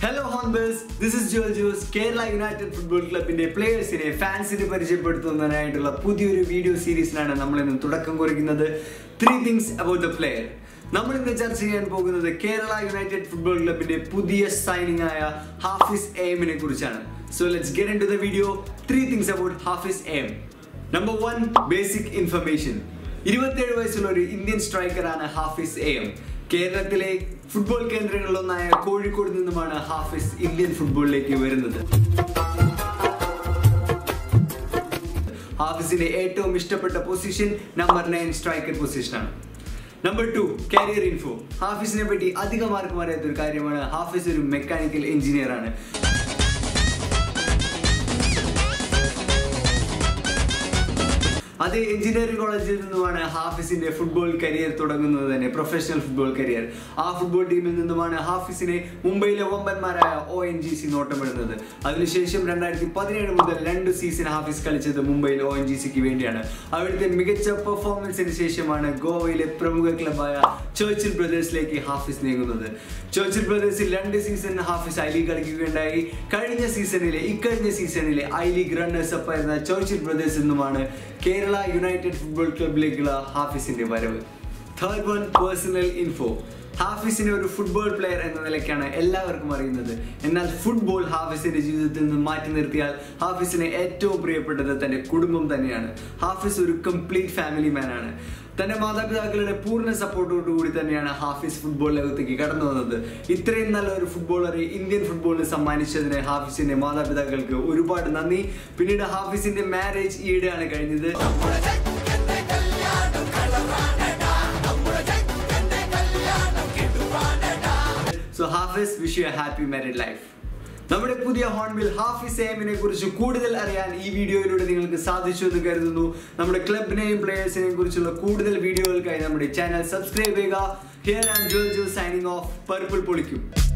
hello hornbills this is Joel Jose Kerala United football ക്ലബിന്റെ പ്ലേയേഴ്സിനെ ഫാൻസിനെ പരിചയപ്പെടുത്തുന്നതിനായിട്ടുള്ള പുതിയൊരു വീഡിയോ സീരീസിനാണ് നമ്മൾ ഇന്ന് തുടക്കം കുറിക്കുന്നത് three things about the player നമ്മൾ ഇന്ന് ചർച്ച ചെയ്യാൻ പോകുന്നത് കേരള യുണൈറ്റഡ് ഫുട്ബോൾ ക്ലബിന്റെ പുതിയ സൈനിങ് ആയ ഹാഫിസ് എയിമിനെ കുറിച്ചാണ് so let's get into the video three things about Hafis M number one basic information ഇരുപത്തിയേഴ് വയസ്സുള്ള ഒരു ഇന്ത്യൻ സ്ട്രൈക്കറാണ് ഹാഫിസ് എം കേരളത്തിലെ ഫുട്ബോൾ കേന്ദ്രങ്ങളിലൊന്നായ കോഴിക്കോട് നിന്നുമാണ് ഹാഫിസ് ഇന്ത്യൻ ഫുട്ബോളിലേക്ക് വരുന്നത് ഹാഫിസിന്റെ ഏറ്റവും ഇഷ്ടപ്പെട്ട പൊസിഷൻ നമ്പർ നയൻ സ്ട്രൈക്കർ പൊസിഷനാണ് നമ്പർ ടു കാരിയർ ഇൻഫോ ഹാഫിസിനെ പറ്റി അധികം ആർക്കും അറിയാത്ത ഒരു കാര്യമാണ് ഹാഫിസ് ഒരു മെക്കാനിക്കൽ എഞ്ചിനീയർ ആണ് അതേ എഞ്ചിനീയറിംഗ് കോളേജിൽ നിന്നുമാണ് ഹാഫിസിന്റെ ഫുട്ബോൾ കരിയർ തുടങ്ങുന്നത് തന്നെ പ്രൊഫഷണൽ ഫുട്ബോൾ കരിയർ ആ ഫുട്ബോൾ ടീമിൽ നിന്നുമാണ് ഹാഫിസിനെ മുംബൈയിലെ വമ്പന്മാരായ ഒ എൻ ജി സി നോട്ടമിടുന്നത് അതിനുശേഷം രണ്ടായിരത്തി പതിനേഴ് മുതൽ രണ്ട് സീസൺ ഹാഫിസ് കളിച്ചത് മുംബൈയിൽ ഒ എൻ ജി സിക്ക് വേണ്ടിയാണ് അവിടുത്തെ മികച്ച പെർഫോമൻസിന് ശേഷമാണ് ഗോവയിലെ പ്രമുഖ ക്ലബായ ചേർച്ചിൽ ബ്രദേഴ്സിലേക്ക് ഹാഫിസ് നീങ്ങുന്നത് ചേർച്ചിൽ ബ്രദേഴ്സിൽ രണ്ട് സീസൺ ഹാഫിസ് ഐ ലീഗ് കളിക്കുകയുണ്ടായി കഴിഞ്ഞ സീസണിലെ ഇക്കഴിഞ്ഞ സീസണിലെ ഐ ലീഗ് റണ്ണേഴ്സ് അപ്പ് ആയിരുന്ന ചേർച്ചിൽ ബ്രദേഴ്സിൽ നിന്നുമാണ് കേരള യുണൈറ്റഡ് ഫുട്ബോൾ ക്ലബിലേക്കുള്ള ഹാഫിസിന്റെ വരവ് തേർഡ് വൺ പേഴ്സണൽ ഇൻഫോ ഹാഫിസിനെ ഒരു ഫുട്ബോൾ പ്ലെയർ എന്ന നിലയ്ക്കാണ് എല്ലാവർക്കും അറിയുന്നത് എന്നാൽ ഫുട്ബോൾ ഹാഫിസിന്റെ ജീവിതത്തിൽ നിന്ന് മാറ്റി നിർത്തിയാൽ ഹാഫിസിന് ഏറ്റവും പ്രിയപ്പെട്ടത് തന്റെ കുടുംബം തന്നെയാണ് ഹാഫിസ് ഒരു കംപ്ലീറ്റ് ഫാമിലി മാൻ ആണ് തന്റെ മാതാപിതാക്കളുടെ പൂർണ്ണ സപ്പോർട്ടോടുകൂടി തന്നെയാണ് ഹാഫിസ് ഫുട്ബോൾ ലോകത്തേക്ക് കടന്നു വന്നത് ഇത്രയും നല്ല ഒരു ഫുട്ബോളറെ ഇന്ത്യൻ ഫുട്ബോളിന് സമ്മാനിച്ചതിന് ഹാഫിസിന്റെ മാതാപിതാക്കൾക്ക് ഒരുപാട് നന്ദി പിന്നീട് ഹാഫിസിന്റെ മാരേജ് ഈയിടെയാണ് കഴിഞ്ഞത് so Hafis wish you happy married life നമ്മുടെ പുതിയ ഹോൺബിൽ ഹാഫിസ് എമിനെ കുറിച്ച് കൂടുതൽ അറിയാൻ ഈ വീഡിയോയിലൂടെ നിങ്ങൾക്ക് സാധിച്ചു എന്ന് കരുതുന്നു നമ്മുടെ ക്ലബിനെയും പ്ലേയേഴ്സിനെയും കുറിച്ചുള്ള കൂടുതൽ വീഡിയോകൾക്കായി നമ്മുടെ ചാനൽ സബ്സ്ക്രൈബ് ചെയ്യുക here and Joel Joe signing off purple പൊളിക്കും